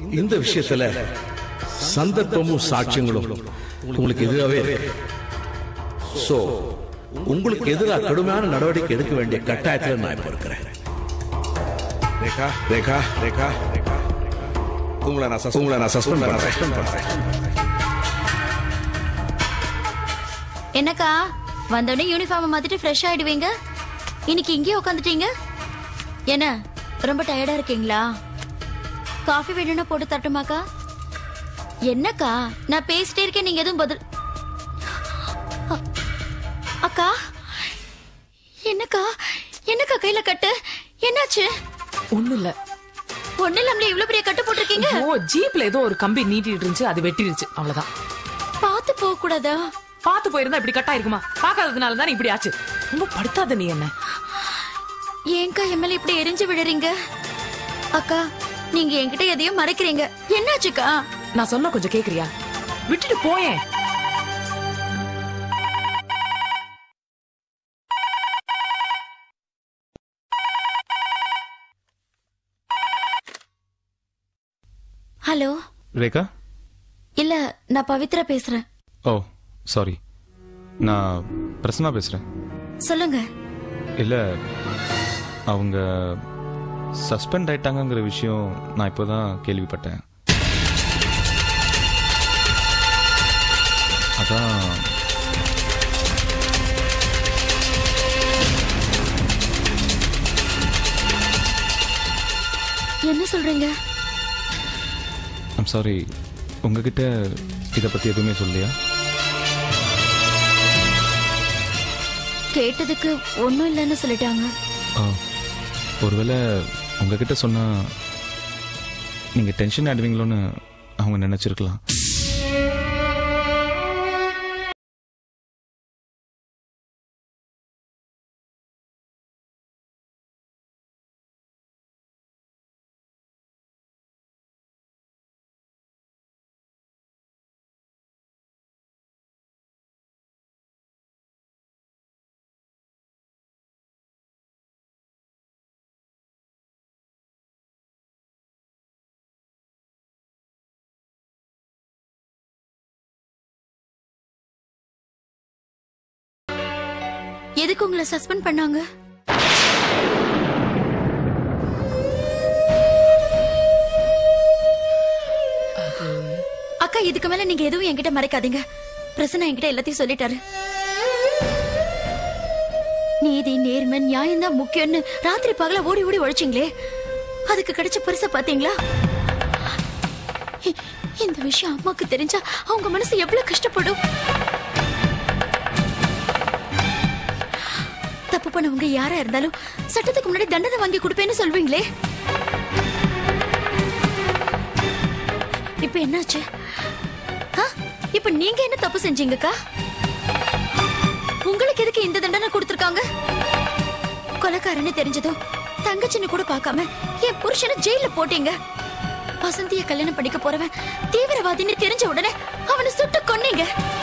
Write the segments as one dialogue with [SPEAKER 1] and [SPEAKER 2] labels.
[SPEAKER 1] இந்த விஷயத்துல சந்தர்ப்பமும் சாட்சியங்களும் உங்களுக்கு எதிராகவே இருக்கு சோ உங்களுக்கு எதிராக கடுமையான நடவடிக்கை எடுக்க வேண்டிய கட்டாயத்துல நான் இப்ப இருக்கிறேன்
[SPEAKER 2] ரேகா ரேகா ரேகா ரேகா உங்களை நான் சஸ்- உங்களை நான் சஸ்பெண்ட் பண்றேன் சஸ்பெண்ட் பண்றேன்
[SPEAKER 3] என்னக்கா வந்தோடனே யூனிஃபார்ம் மாத்திட்டு ஃப்ரெஷ் ஆயிடுவீங்க இன்னைக்கு இங்கேயே உட்காந்துட்டீங்க என்ன ரொம்ப டயர்டா இருக்கீங்களா காஃபி வேணும்னா போட்டு தட்டுமாக்கா என்னக்கா நான் பேசிட்டே இருக்கேன் நீங்க எதுவும் பதில் அ- அக்கா என்னக்கா என்னக்கா கையில கட்டு என்னாச்சு
[SPEAKER 4] ஒண்ணு இல்ல
[SPEAKER 3] ஒண்ணு இல்லாமல இவ்வளவு பெரிய கட்டு போட்டிருக்கீங்க
[SPEAKER 4] ஓ ஜீப்ல ஏதோ ஒரு கம்பி நீட்டிட்டு இருந்துச்சு அது வெட்டிருச்சு அவ்வளவுதான்
[SPEAKER 3] பார்த்து போக கூடாதா
[SPEAKER 4] பாத்து போயிருந்தா இப்படி கட்டா இருக்குமா பாக்காததுனால தான் இப்படி ஆச்சு ரொம்ப படுத்தாத நீ என்ன
[SPEAKER 3] ஏன்க்கா என் மேல இப்படி எரிஞ்சு விடுறீங்க அக்கா நீங்க என்கிட்ட எதையும் மறைக்கிறீங்க என்னாச்சுக்கா
[SPEAKER 4] நான் சொன்ன கொஞ்சம் கேக்குறியா விட்டுட்டு போயேன்
[SPEAKER 3] ஹலோ
[SPEAKER 5] ரேகா
[SPEAKER 3] இல்ல நான் பவித்ரா பேசுறேன்
[SPEAKER 5] ஓ சாரி நான் பிரசன்னா பேசுறேன்
[SPEAKER 3] சொல்லுங்க
[SPEAKER 5] இல்ல அவங்க சஸ்பெண்ட் ஆயிட்டாங்கங்கிற விஷயம் நான் இப்போதான் கேள்விப்பட்டேன் அதான்
[SPEAKER 3] என்ன சொல்றீங்க
[SPEAKER 5] ஐம் சாரி உங்ககிட்ட இதை பத்தி எதுவுமே சொல்லியா
[SPEAKER 3] கேட்டதுக்கு ஒண்ணும் இல்லைன்னு சொல்லிட்டாங்க
[SPEAKER 5] ஆ, ஒருவேளை உங்ககிட்ட சொன்னா நீங்க டென்ஷன் ஆடுவீங்களோன்னு அவங்க நினைச்சிருக்கலாம்
[SPEAKER 3] எதுக்கு உங்களை சஸ்பெண்ட் பண்ணாங்க அக்கா இதுக்கு மேல நீங்க எதுவும் என்கிட்ட மறைக்காதீங்க பிரசன்னா என்கிட்ட எல்லாத்தையும் சொல்லிட்டாரு நீதி நேர்மை நியாயம் தான் முக்கியம்னு ராத்திரி பகல ஓடி ஓடி உழைச்சிங்களே அதுக்கு கிடைச்ச பரிசை பாத்தீங்களா இ- இந்த விஷயம் அம்மாக்கு தெரிஞ்சா அவங்க மனசு எவ்வளவு கஷ்டப்படும் தப்பு பண்ணவங்க யாரா இருந்தாலும் சட்டத்துக்கு முன்னாடி தண்டனை வாங்கி கொடுப்பேன்னு சொல்வீங்களே இப்ப என்னாச்சு ஆ? இப்ப நீங்க என்ன தப்பு செஞ்சீங்கக்கா உங்களுக்கு எதுக்கு இந்த தண்டனை கொடுத்திருக்காங்க கொலைக்காரன்னு தெரிஞ்சதும் தங்கச்சின்னு கூட பார்க்காம என் புருஷனை ஜெயில போட்டீங்க வசந்திய கல்யாணம் பண்ணிக்க போறவன் தீவிரவாதின்னு தெரிஞ்ச உடனே அவனை சுட்டு கொன்னீங்க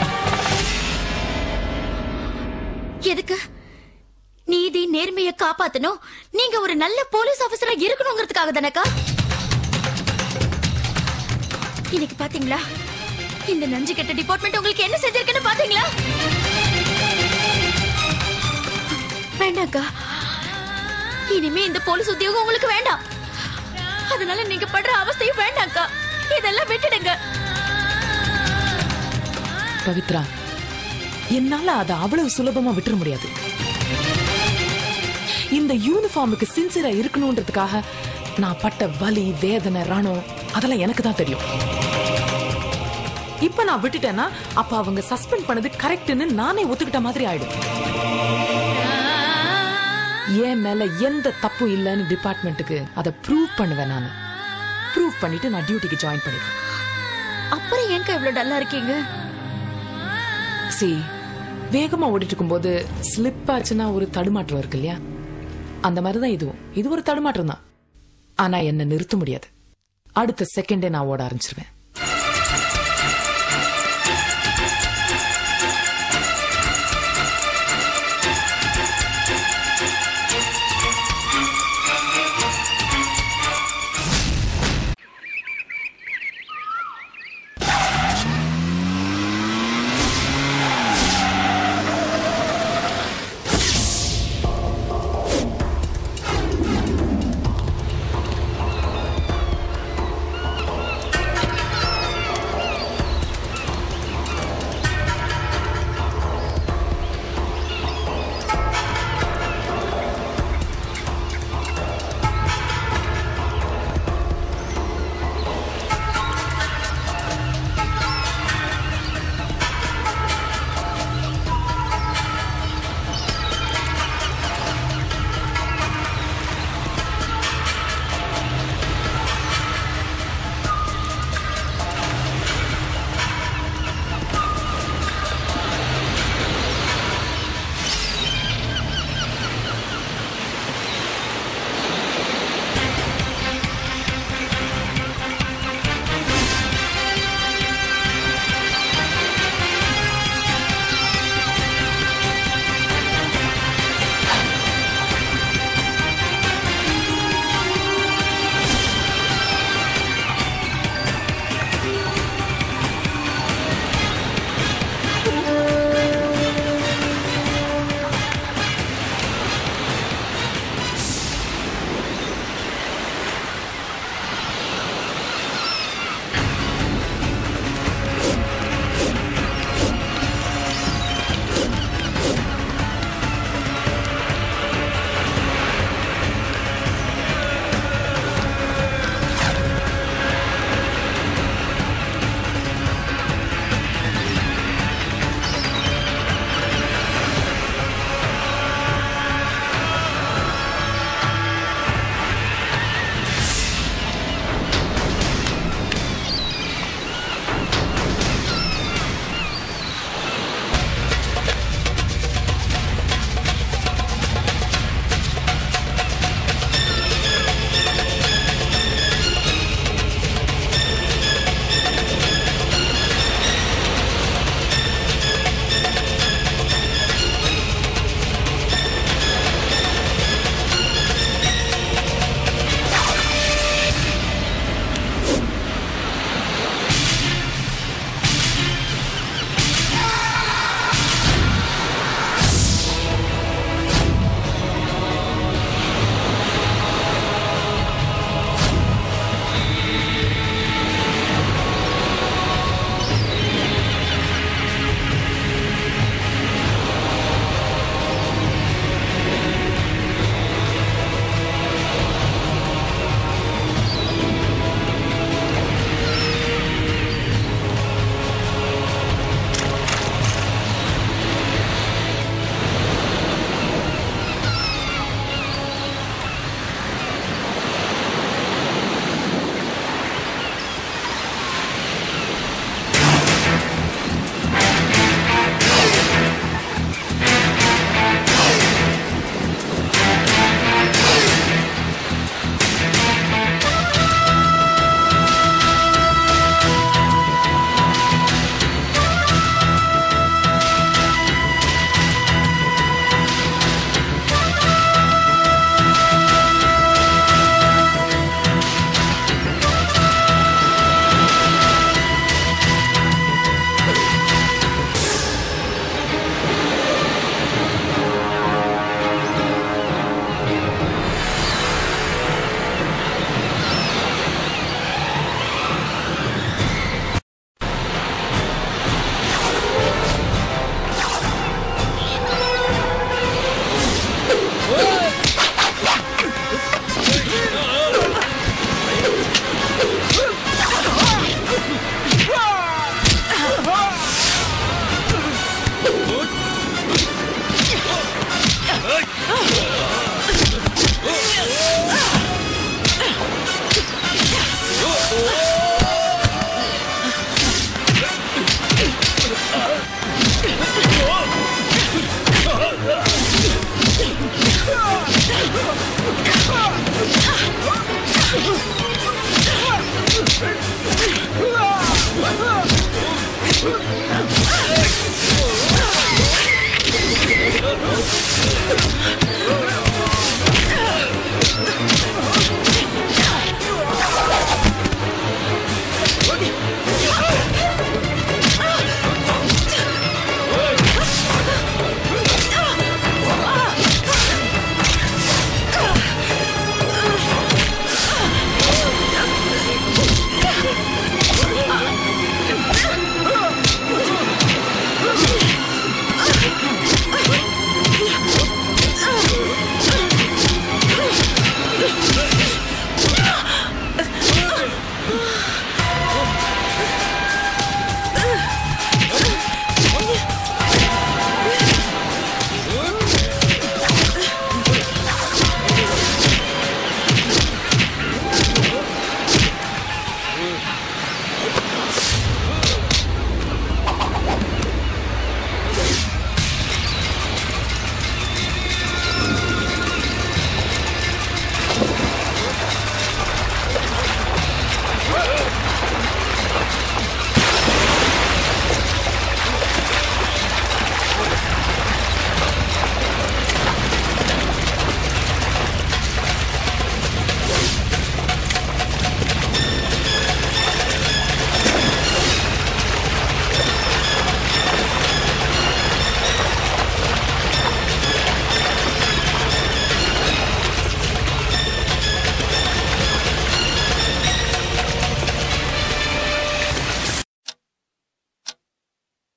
[SPEAKER 3] எதுக்கு நீதி நேர்மையை காப்பாத்தணும் நீங்க ஒரு நல்ல போலீஸ் ஆபீசரா இருக்கணுங்கிறதுக்காக தானக்கா இன்னைக்கு பாத்தீங்களா இந்த நஞ்சு கெட்ட டிபார்ட்மெண்ட் உங்களுக்கு என்ன செஞ்சிருக்குன்னு பாத்தீங்களா வேண்டாம்க்கா இனிமே இந்த போலீஸ் உத்தியோகம் உங்களுக்கு வேண்டாம் அதனால நீங்க படுற அவஸ்தையும் வேண்டாம்க்கா இதெல்லாம் விட்டுடுங்க
[SPEAKER 4] பவித்ரா என்னால அதை அவ்வளவு சுலபமா விட்டுற முடியாது இந்த யூனிஃபார்முக்கு சின்சியரா இருக்கணும்ன்றதுக்காக நான் பட்ட வலி வேதனை ரணம் அதெல்லாம் எனக்கு தான் தெரியும் இப்ப நான் விட்டுட்டேன்னா அப்ப அவங்க சஸ்பெண்ட் பண்ணது கரெக்ட்னு நானே ஒத்துக்கிட்ட மாதிரி ஆயிடும் என் மேல எந்த தப்பும் இல்லைன்னு டிபார்ட்மெண்ட்டுக்கு அதை ப்ரூவ் பண்ணுவேன் நான் ப்ரூவ் பண்ணிட்டு நான் டியூட்டிக்கு ஜாயின் பண்ணிடுவேன்
[SPEAKER 3] அப்புறம் ஏன்க்கா இவ்வளவு டல்லா இருக்கீங்க
[SPEAKER 4] சி வேகமா ஓடிட்டு இருக்கும்போது ஸ்லிப் ஆச்சுன்னா ஒரு தடுமாற்றம் இருக்கு இல்லையா அந்த மாதிரி தான் இதுவும் இது ஒரு தடுமாற்றம் தான் ஆனா என்ன நிறுத்த முடியாது அடுத்த செகண்டே நான் ஓட ஆரம்பிச்சிருவேன்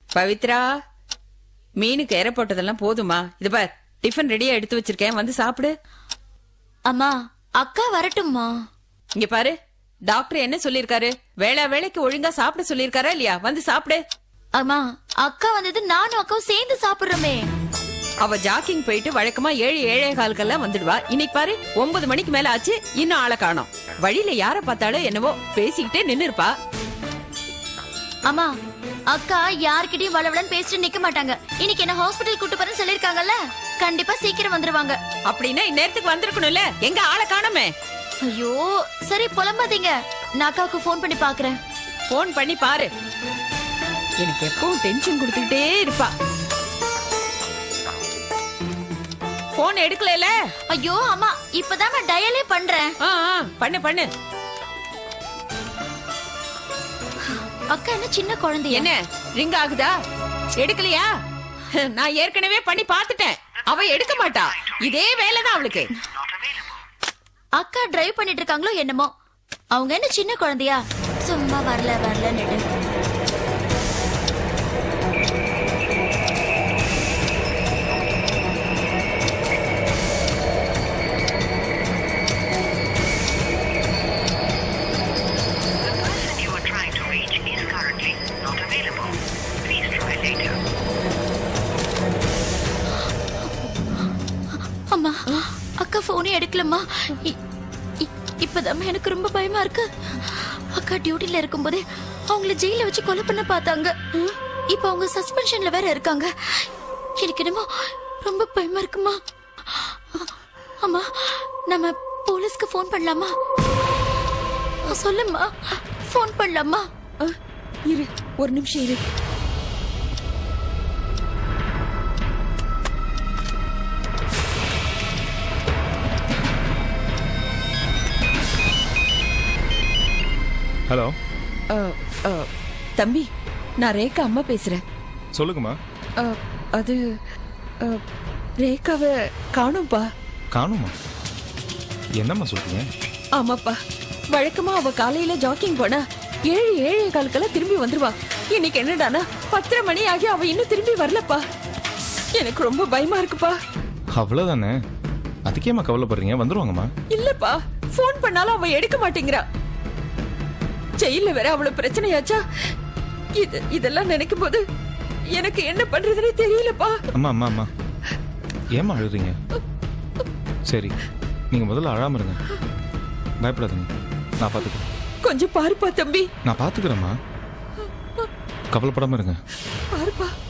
[SPEAKER 6] பவித்ரா மீனுக்கு எரை போட்டதெல்லாம் போதுமா இது பார் டிஃபன் ரெடியா எடுத்து வச்சிருக்கேன் வந்து சாப்பிடு
[SPEAKER 3] அம்மா அக்கா வரட்டும்மா
[SPEAKER 6] இங்க பாரு டாக்டர் என்ன சொல்லிருக்காரு வேளா வேலைக்கு ஒழுங்கா சாப்பிட சொல்லிருக்காரா இல்லையா வந்து சாப்பிடு
[SPEAKER 3] அம்மா அக்கா வந்தது நானும் அக்காவும் சேர்ந்து சாப்பிடுறோமே
[SPEAKER 6] அவ ஜாக்கிங் போயிட்டு வழக்கமா ஏழு ஏழே கால்கெல்லாம் வந்துடுவா இன்னைக்கு பாரு ஒன்பது மணிக்கு மேல ஆச்சு இன்னும் ஆளை காணோம் வழியில யார பார்த்தாலும் என்னவோ பேசிக்கிட்டே நின்னு இருப்பா
[SPEAKER 3] அம்மா அக்கா யார்கிட்டயும் வளவளன்னு பேசிட்டு நிக்க மாட்டாங்க இன்னைக்கு என்ன ஹாஸ்பிட்டல் கூட்டு போறேன்னு சொல்லிருக்காங்கல்ல கண்டிப்பா சீக்கிரம் வந்துருவாங்க
[SPEAKER 6] அப்படின்னா இந்நேரத்துக்கு வந்திருக்கணும்ல எங்க ஆளை காணோமே
[SPEAKER 3] ஐயோ சரி புலம்பாதீங்க நான் அக்காவுக்கு ஃபோன் பண்ணி பாக்குறேன்
[SPEAKER 6] போன் பண்ணி பாரு எனக்கு எப்பவும் டென்ஷன் கொடுத்துக்கிட்டே இருப்பா போன் எடுக்கல
[SPEAKER 3] ஐயோ அம்மா இப்பதான் நான் டயலே பண்றேன்
[SPEAKER 6] பண்ணு பண்ணு
[SPEAKER 3] அக்கா என்ன சின்ன குழந்தை
[SPEAKER 6] என்ன ரிங் ஆகுதா எடுக்கலையா நான் ஏற்கனவே பண்ணி பார்த்துட்டேன் அவ எடுக்க மாட்டா இதே வேலைதான் அவளுக்கு
[SPEAKER 3] அக்கா டிரைவ் பண்ணிட்டு இருக்காங்களோ என்னமோ அவங்க என்ன சின்ன குழந்தையா சும்மா வரல வரலன்னு
[SPEAKER 7] The person you are trying to reach is currently not available. Please try later.
[SPEAKER 3] அம்மா அக்கா போனே எடுக்கலம்மா இ- இ- இப்பதான் எனக்கு ரொம்ப பயமா இருக்கு அக்கா டியூட்டில இருக்கும்போதே அவங்கள ஜெயில வச்சு கொலை பண்ண பார்த்தாங்க இப்ப அவங்க சஸ்பென்ஷன்ல வேற இருக்காங்க எனக்கு என்னமோ ரொம்ப பயமா இருக்குமா அம்மா நம்ம போலீஸ்க்கு ஃபோன் பண்ணலாமா சொல்லுமா ஃபோன் பண்ணலாமா
[SPEAKER 6] அஹ், இரு ஒரு நிமிஷம் இரு
[SPEAKER 5] ஹலோ
[SPEAKER 6] அஹ், அஹ், தம்பி நான் ரேகா அம்மா பேசுறேன்
[SPEAKER 5] சொல்லுங்கம்மா
[SPEAKER 6] அஹ், அது அஹ், ரேகாவை காணும்பா
[SPEAKER 5] காணுமா என்னம்மா சொல்றீங்க
[SPEAKER 6] ஆமாப்பா வழக்கமா அவ காலையில ஜாக்கிங் போனா ஏழு ஏழே காலுக்கெல்லாம் திரும்பி வந்துருவா இன்னைக்கு என்னடானா பத்தரை மணி ஆகி அவ இன்னும் திரும்பி வரலப்பா எனக்கு ரொம்ப பயமா இருக்குப்பா
[SPEAKER 5] அவ்வளவுதானே அதுக்கேம்மா கவலைப்படுறீங்க வந்துருவாங்கம்மா
[SPEAKER 6] இல்லப்பா ஃபோன் பண்ணாலும் அவ எடுக்க மாட்டேங்கிறா ஜெயில வேற அவ்வளவு பிரச்சனையாச்சா இது இதெல்லாம் நினைக்கும் போது எனக்கு என்ன பண்றதுன்னு தெரியலப்பா
[SPEAKER 5] அம்மா அம்மா அம்மா ஏம்மா அழுறீங்க சரி நீங்க முதல்ல அழாம இருங்க பயப்படாதீங்க நான் பாத்துக்கிறேன்
[SPEAKER 6] கொஞ்சம் பாருப்பா தம்பி
[SPEAKER 5] நான் பாத்துக்கிறேம்மா கவலைப்படாம இருங்க
[SPEAKER 6] பாருப்பா